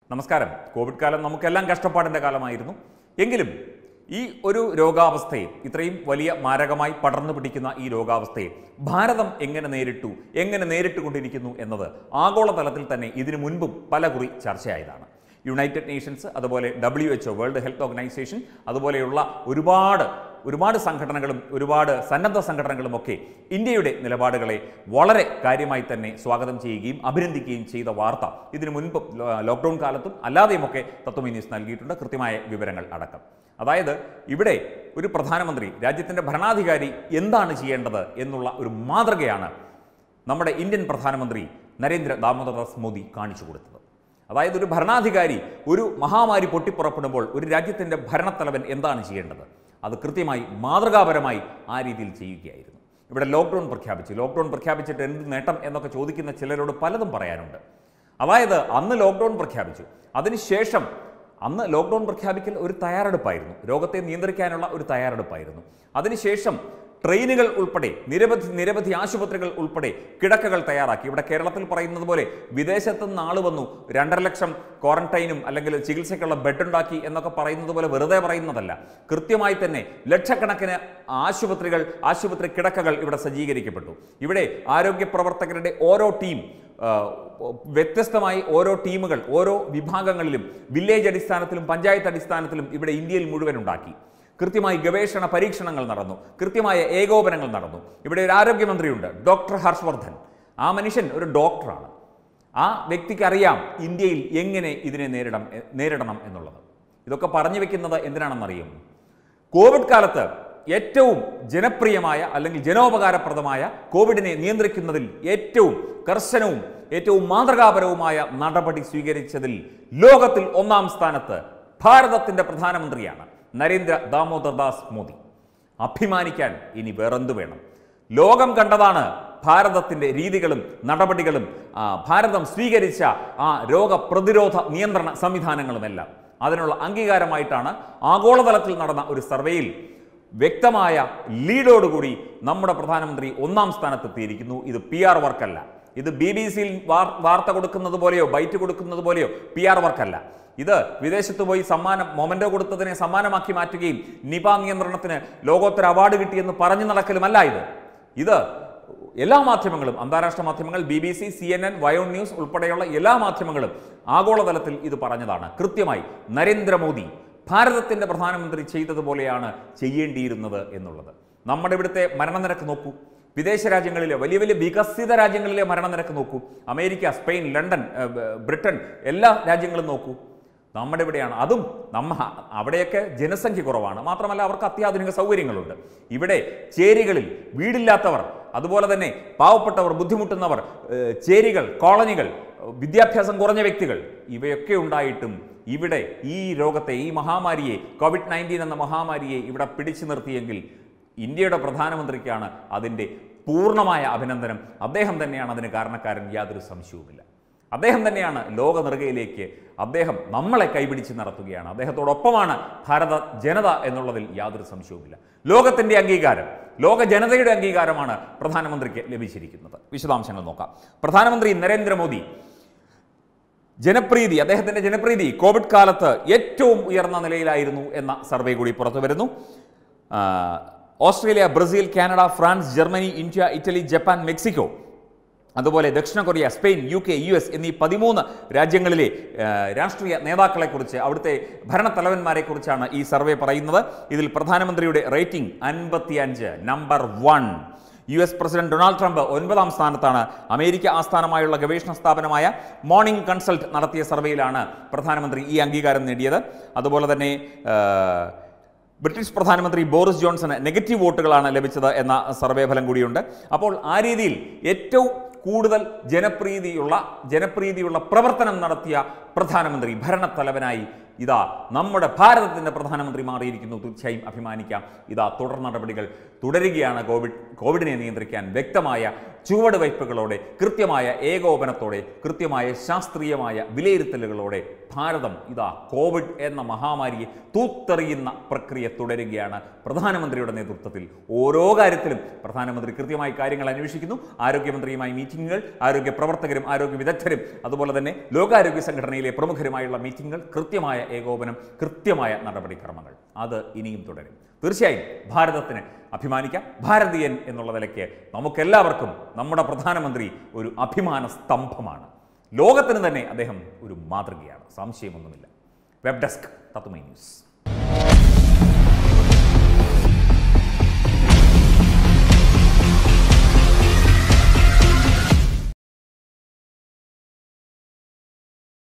നമസ്കാരം കോവിഡ് കാലം നമുക്കെല്ലാം കഷ്ടപ്പാടിൻ്റെ കാലമായിരുന്നു എങ്കിലും ഈ ഒരു രോഗാവസ്ഥയെ ഇത്രയും വലിയ മാരകമായി പടർന്നു പിടിക്കുന്ന ഈ രോഗാവസ്ഥയെ ഭാരതം എങ്ങനെ നേരിട്ടു എങ്ങനെ നേരിട്ടുകൊണ്ടിരിക്കുന്നു എന്നത് ആഗോളതലത്തിൽ തന്നെ ഇതിനു മുൻപും പലകുറി ചർച്ചയായതാണ് യുണൈറ്റഡ് നേഷൻസ് അതുപോലെ W H World Health Organization അതുപോലെയുള്ള ഒരുപാട് ഒരുപാട് സംഘടനകളും ഒരുപാട് സന്നദ്ധ സംഘടനകളും ഒക്കെ ഇന്ത്യയുടെ നിലപാടുകളെ വളരെ കാര്യമായി തന്നെ സ്വാഗതം ചെയ്യുകയും അഭിനന്ദിക്കുകയും ചെയ്ത വാർത്ത ഇതിനു മുൻപ് ലോ- ലോക്ക്ഡൗൺ കാലത്തും അല്ലാതെയുമൊക്കെ തത്വമി ന്യൂസ് നൽകിയിട്ടുണ്ട് കൃത്യമായ വിവരങ്ങൾ അടക്കം അതായത് ഇവിടെ ഒരു പ്രധാനമന്ത്രി രാജ്യത്തിൻ്റെ ഭരണാധികാരി എന്താണ് ചെയ്യേണ്ടത് എന്നുള്ള ഒരു മാതൃകയാണ് നമ്മുടെ ഇന്ത്യൻ പ്രധാനമന്ത്രി നരേന്ദ്ര ദാമോദർദാസ് മോദി കാണിച്ചു കൊടുത്തത് അതായത് ഒരു ഭരണാധികാരി ഒരു മഹാമാരി പൊട്ടിപ്പുറപ്പെടുമ്പോൾ ഒരു രാജ്യത്തിൻ്റെ ഭരണത്തലവൻ എന്താണ് ചെയ്യേണ്ടത് അത് കൃത്യമായി മാതൃകാപരമായി ആ രീതിയിൽ ചെയ്യുകയായിരുന്നു ഇവിടെ ലോക്ക്ഡൗൺ പ്രഖ്യാപിച്ചു ലോക്ക്ഡൗൺ പ്രഖ്യാപിച്ചിട്ട് എന്ത് നേട്ടം എന്നൊക്കെ ചോദിക്കുന്ന ചിലരോട് പലതും പറയാനുണ്ട് അതായത് അന്ന് ലോക്ക്ഡൗൺ പ്രഖ്യാപിച്ചു അതിനുശേഷം അന്ന് ലോക്ക്ഡൗൺ പ്രഖ്യാപിക്കൽ ഒരു തയ്യാറെടുപ്പായിരുന്നു രോഗത്തെ നിയന്ത്രിക്കാനുള്ള ഒരു തയ്യാറെടുപ്പായിരുന്നു അതിനുശേഷം ട്രെയിനുകൾ ഉൾപ്പെടെ നിരവധി നിരവധി ആശുപത്രികൾ ഉൾപ്പെടെ കിടക്കകൾ തയ്യാറാക്കി ഇവിടെ കേരളത്തിൽ പറയുന്നത് പോലെ വിദേശത്ത് നിന്ന് ആൾ വന്നു രണ്ടര ലക്ഷം ക്വാറന്റൈനും അല്ലെങ്കിൽ ചികിത്സയ്ക്കുള്ള ബെഡ് ഉണ്ടാക്കി എന്നൊക്കെ പറയുന്നത് പോലെ വെറുതെ പറയുന്നതല്ല കൃത്യമായി തന്നെ ലക്ഷക്കണക്കിന് ആശുപത്രികൾ ആശുപത്രി കിടക്കകൾ ഇവിടെ സജ്ജീകരിക്കപ്പെട്ടു ഇവിടെ ആരോഗ്യ പ്രവർത്തകരുടെ ഓരോ ടീം ആ, വ്യത്യസ്തമായി ഓരോ ടീമുകൾ ഓരോ വിഭാഗങ്ങളിലും വില്ലേജ് അടിസ്ഥാനത്തിലും പഞ്ചായത്ത് അടിസ്ഥാനത്തിലും ഇവിടെ ഇന്ത്യയിൽ മുഴുവൻ ഉണ്ടാക്കി കൃത്യമായി ഗവേഷണ പരീക്ഷണങ്ങൾ നടന്നു കൃത്യമായ ഏകോപനങ്ങൾ നടന്നു ഇവിടെ ഒരു ആരോഗ്യമന്ത്രിയുണ്ട് ഡോക്ടർ ഹർഷവർദ്ധൻ ആ മനുഷ്യൻ ഒരു ഡോക്ടറാണ് ആ വ്യക്തിക്ക് അറിയാം ഇന്ത്യയിൽ എങ്ങനെ ഇതിനെ നേരിടം നേരിടണം എന്നുള്ളത് ഇതൊക്കെ പറഞ്ഞു വെക്കുന്നത് എന്തിനാണെന്നറിയും കോവിഡ് കാലത്ത് ഏറ്റവും ജനപ്രിയമായ അല്ലെങ്കിൽ ജനോപകാരപ്രദമായ കോവിഡിനെ നിയന്ത്രിക്കുന്നതിൽ ഏറ്റവും കർശനവും ഏറ്റവും മാതൃകാപരവുമായ നടപടി സ്വീകരിച്ചതിൽ ലോകത്തിൽ ഒന്നാം സ്ഥാനത്ത് ഭാരതത്തിന്റെ പ്രധാനമന്ത്രിയാണ് നരേന്ദ്ര ദാമോദർ ദാസ് മോദി അഭിമാനിക്കാൻ ഇനി വേറെന്തു വേണം ലോകം കണ്ടതാണ് ഭാരതത്തിന്റെ രീതികളും നടപടികളും ആ, ഭാരതം സ്വീകരിച്ച ആ രോഗപ്രതിരോധ നിയന്ത്രണ സംവിധാനങ്ങളുമെല്ലാം അതിനുള്ള അംഗീകാരമായിട്ടാണ് ആഗോളതലത്തിൽ നടന്ന ഒരു സർവേയിൽ വ്യക്തമായ ലീഡോടുകൂടി നമ്മുടെ പ്രധാനമന്ത്രി ഒന്നാം സ്ഥാനത്തെത്തിയിരിക്കുന്നു ഇത് പി ആർ വർക്കല്ല ഇത് ബി ബി സിയിൽ വാർത്ത കൊടുക്കുന്നത് പോലെയോ ബൈറ്റ് കൊടുക്കുന്നത് പോലെയോ പി ആർ വർക്കല്ല ഇത് വിദേശത്ത് പോയി സമ്മാനം മൊമൻറ്റോ കൊടുത്തതിനെ സമ്മാനമാക്കി മാറ്റുകയും നിപ നിയന്ത്രണത്തിന് ലോകോത്തര അവാർഡ് കിട്ടിയെന്ന് പറഞ്ഞു നടക്കലുമല്ല ഇത് ഇത് എല്ലാ മാധ്യമങ്ങളും അന്താരാഷ്ട്ര മാധ്യമങ്ങൾ B B C C N N വയോൺ ന്യൂസ് ഉൾപ്പെടെയുള്ള എല്ലാ മാധ്യമങ്ങളും ആഗോളതലത്തിൽ ഇത് പറഞ്ഞതാണ് കൃത്യമായി നരേന്ദ്രമോദി ഭാരതത്തിന്റെ പ്രധാനമന്ത്രി ചെയ്തതുപോലെയാണ് ചെയ്യേണ്ടിയിരുന്നത് എന്നുള്ളത് നമ്മുടെ ഇവിടുത്തെ മരണനിരക്ക് നോക്കൂ വിദേശ രാജ്യങ്ങളിലെ വലിയ വലിയ വികസിത രാജ്യങ്ങളിലെ മരണനിരക്ക് നോക്കൂ അമേരിക്ക സ്പെയിൻ ലണ്ടൻ ഏർ, ബ്രിട്ടൻ എല്ലാ രാജ്യങ്ങളും നോക്കൂ നമ്മുടെ ഇവിടെയാണ് അതും നമ്മ അവിടെയൊക്കെ ജനസംഖ്യ കുറവാണ് മാത്രമല്ല അവർക്ക് അത്യാധുനിക സൗകര്യങ്ങളുണ്ട് ഇവിടെ ചേരികളിൽ വീടില്ലാത്തവർ അതുപോലെ തന്നെ പാവപ്പെട്ടവർ ബുദ്ധിമുട്ടുന്നവർ ഏഹ്, ചേരികൾ കോളനികൾ വിദ്യാഭ്യാസം കുറഞ്ഞ വ്യക്തികൾ ഇവയൊക്കെ ഉണ്ടായിട്ടും ഇവിടെ ഈ രോഗത്തെ ഈ മഹാമാരിയെ കോവിഡ് നയൻറ്റീൻ എന്ന മഹാമാരിയെ ഇവിടെ പിടിച്ചു നിർത്തിയെങ്കിൽ ഇന്ത്യയുടെ പ്രധാനമന്ത്രിക്കാണ് അതിൻ്റെ പൂർണ്ണമായ അഭിനന്ദനം അദ്ദേഹം തന്നെയാണ് അതിന് കാരണക്കാരൻ യാതൊരു സംശയവുമില്ല അദ്ദേഹം തന്നെയാണ് ലോക നെറുകയിലേക്ക് അദ്ദേഹം നമ്മളെ കൈപിടിച്ച് നടത്തുകയാണ് അദ്ദേഹത്തോടൊപ്പമാണ് ഭാരത ജനത എന്നുള്ളതിൽ യാതൊരു സംശയവുമില്ല ലോകത്തിന്റെ അംഗീകാരം ലോക ജനതയുടെ അംഗീകാരമാണ് പ്രധാനമന്ത്രിക്ക് ലഭിച്ചിരിക്കുന്നത് വിശദാംശങ്ങൾ നോക്കാം പ്രധാനമന്ത്രി നരേന്ദ്രമോദി ജനപ്രീതി അദ്ദേഹത്തിന്റെ ജനപ്രീതി കോവിഡ് കാലത്ത് ഏറ്റവും ഉയർന്ന നിലയിലായിരുന്നു എന്ന സർവേ കൂടി പുറത്തു വരുന്നു ആ, Australia Brazil Canada France Germany India Italy Japan Mexico അതുപോലെ ദക്ഷിണ Korea Spain U K U S എന്നീ പതിമൂന്ന് രാജ്യങ്ങളിലെ ആ, രാഷ്ട്രീയ നേതാക്കളെക്കുറിച്ച് അവിടുത്തെ ഭരണത്തലവന്മാരെക്കുറിച്ചാണ് ഈ സർവേ പറയുന്നത് ഇതിൽ പ്രധാനമന്ത്രിയുടെ റേറ്റിംഗ് അൻപത്തിയഞ്ച് number one U S president Donald Trump ഒൻപതാം സ്ഥാനത്താണ് അമേരിക്ക ആസ്ഥാനമായുള്ള ഗവേഷണ സ്ഥാപനമായ മോർണിംഗ് കൺസൾട്ട് നടത്തിയ സർവേയിലാണ് പ്രധാനമന്ത്രി ഈ അംഗീകാരം നേടിയത് അതുപോലെ തന്നെ ആ, ബ്രിട്ടീഷ് പ്രധാനമന്ത്രി ബോറിസ് ജോൺസണ് നെഗറ്റീവ് വോട്ടുകളാണ് ലഭിച്ചത് എന്ന സർവേ ഫലം കൂടിയുണ്ട് അപ്പോൾ ആ രീതിയിൽ ഏറ്റവും കൂടുതൽ ജനപ്രീതിയുള്ള ജനപ്രീതിയുള്ള പ്രവർത്തനം നടത്തിയ പ്രധാനമന്ത്രി ഭരണത്തലവനായി ഇതാ നമ്മുടെ ഭാരതത്തിൻ്റെ പ്രധാനമന്ത്രി മാറിയിരിക്കുന്നു തീർച്ചയായും അഭിമാനിക്കാം ഇതാ തുടർ നടപടികൾ തുടരുകയാണ് കോവിഡ് കോവിഡിനെ നിയന്ത്രിക്കാൻ വ്യക്തമായ ചുവടുവയ്പ്പുകളോടെ കൃത്യമായ ഏകോപനത്തോടെ കൃത്യമായ ശാസ്ത്രീയമായ വിലയിരുത്തലുകളോടെ ഭാരതം ഇതാ കോവിഡ് എന്ന മഹാമാരിയെ തൂത്തെറിയുന്ന പ്രക്രിയ തുടരുകയാണ് പ്രധാനമന്ത്രിയുടെ നേതൃത്വത്തിൽ ഓരോ കാര്യത്തിലും പ്രധാനമന്ത്രി കൃത്യമായി കാര്യങ്ങൾ അന്വേഷിക്കുന്നു ആരോഗ്യമന്ത്രിയുമായി മീറ്റിങ്ങുകൾ ആരോഗ്യ പ്രവർത്തകരും ആരോഗ്യ വിദഗ്ധരും അതുപോലെ തന്നെ ലോകാരോഗ്യ സംഘടനയിലെ പ്രമുഖരുമായുള്ള മീറ്റിങ്ങുകൾ കൃത്യമായ ഏകോപനം കൃത്യമായ നടപടിക്രമങ്ങൾ അത് ഇനിയും തുടരും തീർച്ചയായും ഭാരതത്തിന് അഭിമാനിക്കാം ഭാരതീയൻ എന്നുള്ള നിലയ്ക്ക് നമുക്കെല്ലാവർക്കും നമ്മുടെ പ്രധാനമന്ത്രി ഒരു അഭിമാന സ്തംഭമാണ് ലോകത്തിന് തന്നെ അദ്ദേഹം ഒരു മാതൃകയാണ് സംശയമൊന്നുമില്ല വെബ് ഡെസ്ക് തത്തുമൈ ന്യൂസ്